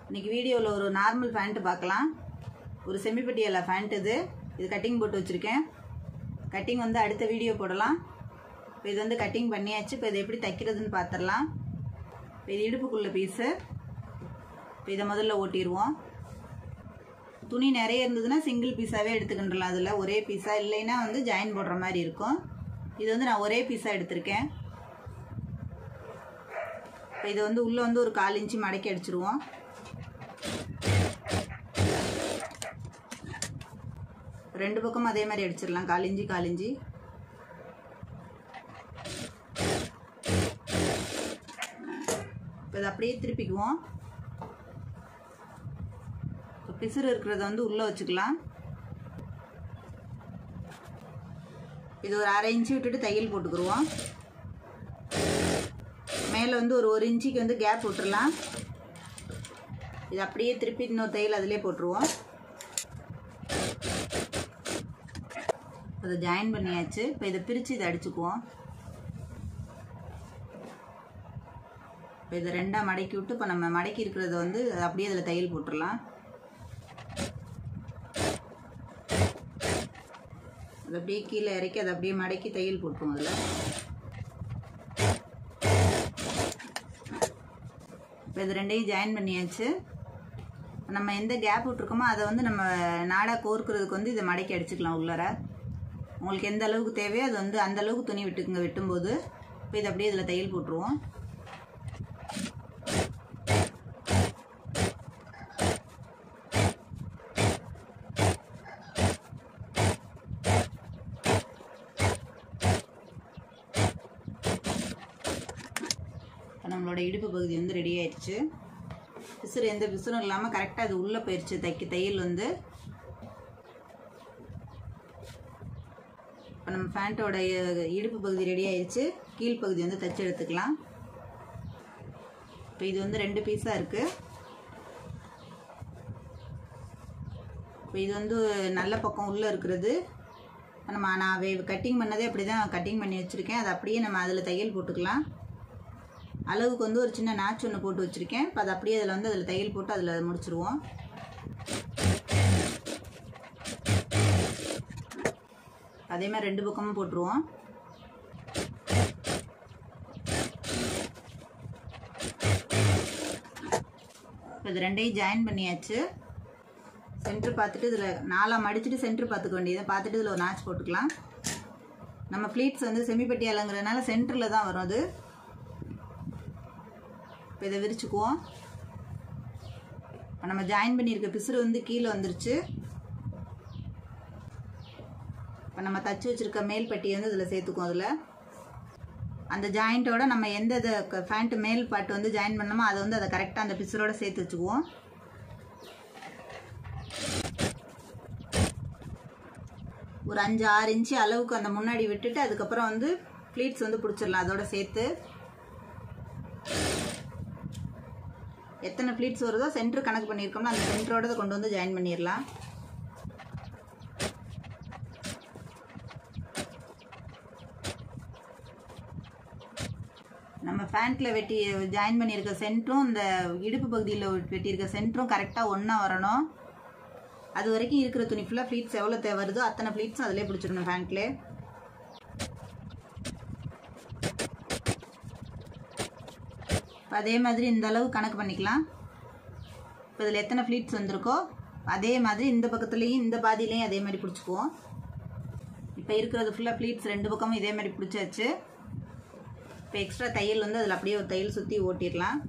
இன்னைக்கு வீடியோவில் ஒரு நார்மல் ஃபேண்ட்டு பார்க்கலாம் ஒரு செமிப்பட்டியால ஃபேண்ட் இது இது கட்டிங் போட்டு வச்சுருக்கேன் கட்டிங் வந்து அடுத்த வீடியோ போடலாம் இப்போ இது வந்து கட்டிங் பண்ணியாச்சு இப்போ இதை எப்படி தைக்கிறதுன்னு பார்த்துடலாம் இப்போ இது இடுப்புக்குள்ள பீஸு இப்போ இதை முதல்ல ஓட்டிடுவோம் துணி நிறைய இருந்ததுன்னா சிங்கிள் பீஸாகவே எடுத்துக்கின்றலாம் அதில் ஒரே பீஸாக இல்லைன்னா வந்து ஜாயின் போடுற மாதிரி இருக்கும் இது வந்து நான் ஒரே பீஸாக எடுத்திருக்கேன் இப்போ இதை வந்து உள்ளே வந்து ஒரு கால் இன்ச்சு மடக்கி அடிச்சிருவோம் ரெண்டு பக்கமும் அதே மாதிரி அடிச்சிடலாம் கால் இஞ்சி கால் இஞ்சி இப்போ இதை அப்படியே திருப்பிக்குவோம் இப்போ பிசுறு இருக்கிறத வந்து உள்ளே வச்சுக்கலாம் இது ஒரு அரை இன்ச்சு விட்டுட்டு தையல் போட்டுக்குருவோம் மேலே வந்து ஒரு ஒரு இன்ச்சுக்கு வந்து கேப் விட்டுறலாம் இது அப்படியே திருப்பி இன்னொரு தையல் அதிலே போட்டுருவோம் அதை ஜாயின் பண்ணியாச்சு இப்போ இதை பிரித்து இதை அடிச்சுக்குவோம் இப்போ இதை ரெண்டாக மடக்கி விட்டு இப்போ நம்ம மடக்கி இருக்கிறத வந்து அதை அப்படியே அதில் தையல் போட்டுடலாம் அதை அப்படியே கீழே இறக்கி அதை அப்படியே மடக்கி தையல் போட்டுருவோம் அதில் இப்போ இது ரெண்டையும் ஜாயின் பண்ணியாச்சு நம்ம எந்த கேப் விட்ருக்கோமோ அதை வந்து நம்ம நாடாக கோர்க்கிறதுக்கு வந்து இதை மடக்கி அடிச்சுக்கலாம் உள்ளார உங்களுக்கு எந்த அளவுக்கு தேவையோ அது வந்து அந்த அளவுக்கு துணி விட்டுக்குங்க வெட்டும்போது இப்போ இதை அப்படியே இதில் தையல் போட்டுருவோம் இப்போ நம்மளோட இடுப்பு பகுதி வந்து ரெடி ஆயிடுச்சு பிசுறு எந்த பிசுறும் இல்லாமல் கரெக்டாக அது உள்ளே போயிடுச்சு தைக்க தையல் வந்து இப்போ நம்ம ஃபேண்ட்டோட இடுப்பு பகுதி ரெடி ஆயிடுச்சு கீழ் பகுதி வந்து தைச்சு எடுத்துக்கலாம் இப்போ இது வந்து ரெண்டு பீஸாக இருக்குது இப்போ இது வந்து நல்ல பக்கம் உள்ளே இருக்கிறது நம்ம நான் வே கட்டிங் பண்ணதே அப்படி தான் கட்டிங் பண்ணி வச்சுருக்கேன் அதை அப்படியே நம்ம அதில் தையல் போட்டுக்கலாம் அளவுக்கு வந்து ஒரு சின்ன நாச்சு ஒன்று போட்டு வச்சுருக்கேன் இப்போ அதை அப்படியே அதில் வந்து அதில் தையல் போட்டு அதில் முடிச்சிருவோம் அதே மாதிரி ரெண்டு பக்கமும் போட்டுருவோம் இப்போ இது ரெண்டையும் ஜாயின் பண்ணியாச்சு சென்ட்ரு பார்த்துட்டு இதில் நாலாக மடிச்சுட்டு சென்ட்ரு பார்த்துக்க வேண்டியதை பார்த்துட்டு இதில் ஒரு நாச் போட்டுக்கலாம் நம்ம ஃப்ளீட்ஸ் வந்து செமிப்பட்டியாலங்கிறதுனால சென்டரில் தான் வரும் அது இப்போ இதை விரிச்சுக்குவோம் இப்போ நம்ம ஜாயின் பண்ணியிருக்க பிசுறு வந்து கீழே வந்துருச்சு இப்போ நம்ம தச்சு வச்சுருக்க மேல் பட்டியை வந்து இதில் சேர்த்துக்குவோம் அதில் அந்த ஜாயிண்ட்டோட நம்ம எந்த இதை ஃபேண்ட்டு மேல் பாட்டு வந்து ஜாயின் பண்ணோமோ அதை வந்து அதை கரெக்டாக அந்த பிசுரோட சேர்த்து வச்சுக்குவோம் ஒரு அஞ்சு ஆறு இன்ச்சு அளவுக்கு அந்த முன்னாடி விட்டுட்டு அதுக்கப்புறம் வந்து ஃப்ளீட்ஸ் வந்து பிடிச்சிடலாம் அதோட சேர்த்து எத்தனை ஃப்ளீட்ஸ் வருதோ சென்டர் கணக்கு பண்ணியிருக்கோம்னா அந்த சென்டரோட கொண்டு வந்து ஜாயின் பண்ணிடலாம் நம்ம ஃபேண்ட்டில் வெட்டி ஜாயின் பண்ணியிருக்க சென்டரும் இந்த இடுப்பு பகுதியில் வெட்டியிருக்க சென்டரும் கரெக்டாக ஒன்றா வரணும் அது வரைக்கும் இருக்கிற துணி ஃபுல்லாக ஃப்ளீட்ஸ் எவ்வளோ தேவை வருதோ அத்தனை ஃப்ளீட்ஸும் அதிலே பிடிச்சிடணும் ஃபேண்ட்லேயே இப்போ அதே மாதிரி இந்த அளவு கணக்கு பண்ணிக்கலாம் இப்போ இதில் எத்தனை ஃப்ளீட்ஸ் வந்திருக்கோ அதே மாதிரி இந்த பக்கத்துலேயும் இந்த பாதியிலையும் அதே மாதிரி பிடிச்சிக்குவோம் இப்போ இருக்கிறது ஃபுல்லாக ஃப்ளீட்ஸ் ரெண்டு பக்கமும் இதே மாதிரி பிடிச்சாச்சு இப்போ எக்ஸ்ட்ரா தையல் வந்து அதில் அப்படியே ஒரு தையல் சுற்றி ஓட்டிடலாம்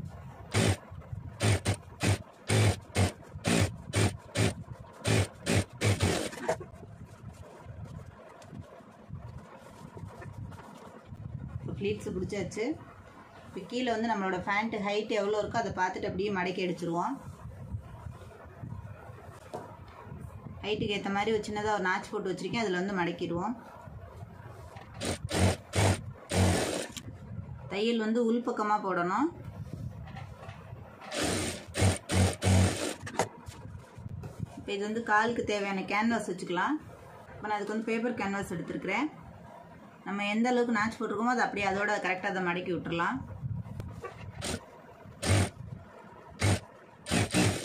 ஃப்ளீட்ஸ் பிடிச்சாச்சு இப்போ கீழே வந்து நம்மளோட ஃபேண்ட்டு ஹைட் எவ்வளோ இருக்கோ அதை பார்த்துட்டு அப்படியே மடக்கி அடிச்சிருவோம் ஹைட்டுக்கு ஏற்ற மாதிரி ஒரு சின்னதாக ஒரு நாச்சு போட்டு வச்சுருக்கேன் அதில் வந்து மடக்கிடுவோம் தையல் வந்து உள்பக்கமாக போடணும் இப்போ இது வந்து காலுக்கு தேவையான கேன்வாஸ் வச்சுக்கலாம் இப்போ நான் அதுக்கு வந்து பேப்பர் கேன்வாஸ் எடுத்துருக்கிறேன் நம்ம எந்த அளவுக்கு நாச்சு போட்டிருக்கோமோ அதை அப்படியே அதோட கரெக்டாக அதை மடக்கி விட்டுறலாம்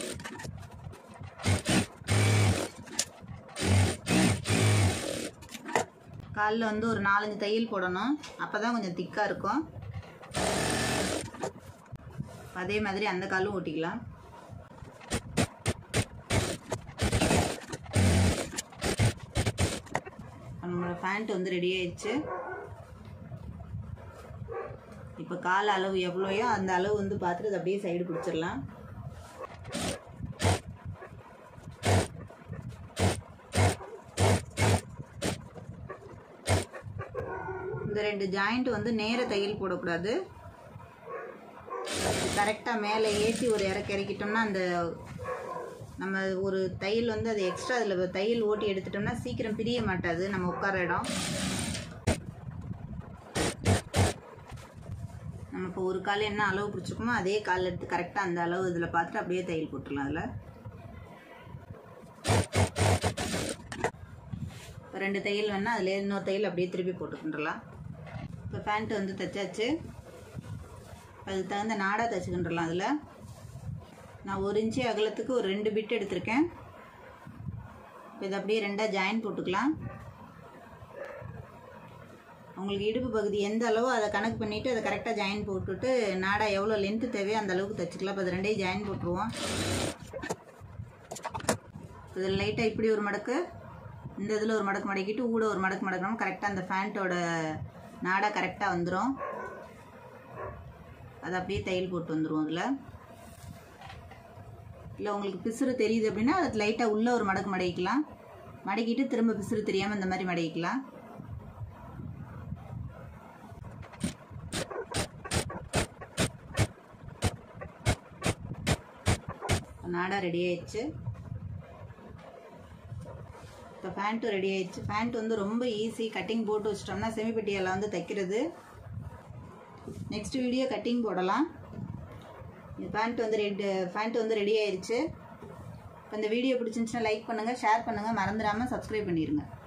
காலில் வந்து ஒரு நாலஞ்சு தையல் போடணும் அப்போ தான் கொஞ்சம் திக்காக இருக்கும் அதே மாதிரி அந்த காலும் ஓட்டிக்கலாம் நம்மளோட ஃபேண்ட் வந்து ரெடி ஆயிடுச்சு இப்போ கால் அளவு எவ்வளோயோ அந்த அளவு வந்து பார்த்துட்டு அதை அப்படியே சைடு பிடிச்சிடலாம் இந்த ரெண்டு ஜாயிண்ட் வந்து நேர தையல் போடக்கூடாது கரெக்டாக மேலே ஏற்றி ஒரு இறக்கி இறக்கிட்டோம்னா அந்த நம்ம ஒரு தையல் வந்து அது எக்ஸ்ட்ரா அதில் தையல் ஓட்டி எடுத்துட்டோம்னா சீக்கிரம் பிரிய மாட்டாது நம்ம உட்கார இடம் நம்ம இப்போ ஒரு கால் என்ன அளவு பிடிச்சிருக்கோமோ அதே கால் எடுத்து கரெக்டாக அந்த அளவு இதில் பார்த்துட்டு அப்படியே தையல் போட்டுடலாம் அதில் இப்போ ரெண்டு தையல் வேணால் அதில் இன்னொரு தையல் அப்படியே திருப்பி போட்டுக்கின்றலாம் இப்போ பேண்ட்டு வந்து தைச்சாச்சு அதுக்கு தகுந்த நாடாக தைச்சிக்கின்றலாம் அதில் நான் ஒரு இன்ச்சு அகலத்துக்கு ஒரு ரெண்டு பிட் எடுத்திருக்கேன் இப்போ இதை அப்படியே ரெண்டாக ஜாயின் போட்டுக்கலாம் உங்களுக்கு இடுப்பு பகுதி எந்த அளவோ அதை கணக்கு பண்ணிவிட்டு அதை கரெக்டாக ஜாயின் போட்டுட்டு நாடா எவ்வளோ லென்த்து தேவையோ அந்த அளவுக்கு தைச்சிக்கலாம் இப்போ அது ரெண்டையும் ஜாயின் போட்டுருவோம் இதில் லைட்டாக இப்படி ஒரு மடக்கு இந்த இதில் ஒரு மடக்கு மடக்கிட்டு ஊட ஒரு மடக்கு மடக்கணும் கரெக்டாக அந்த ஃபேண்ட்டோட நாடா கரெக்டாக வந்துடும் அதை அப்படியே தையல் போட்டு வந்துடும் அதில் இல்லை உங்களுக்கு பிசுறு தெரியுது அப்படின்னா அது லைட்டாக உள்ளே ஒரு மடக்கு மடக்கிக்கலாம் மடக்கிட்டு திரும்ப பிசுறு தெரியாமல் இந்த மாதிரி மடக்கிக்கலாம் நாடா ரெடி ஆயிடுச்சு இப்போ பேண்ட்டும் ரெடி ஆயிடுச்சு பேண்ட் வந்து ரொம்ப ஈஸி கட்டிங் போட்டு வச்சிட்டோம்னா செமிப்பட்டியெல்லாம் வந்து தைக்கிறது நெக்ஸ்ட் வீடியோ கட்டிங் போடலாம் இந்த பேண்ட் வந்து ரெடி பேண்ட் வந்து ரெடி ஆயிடுச்சு இப்போ இந்த வீடியோ பிடிச்சிருந்துச்சுன்னா லைக் பண்ணுங்கள் ஷேர் பண்ணுங்கள் மறந்துடாமல் சப்ஸ்கிரைப் பண்ணிடுங்க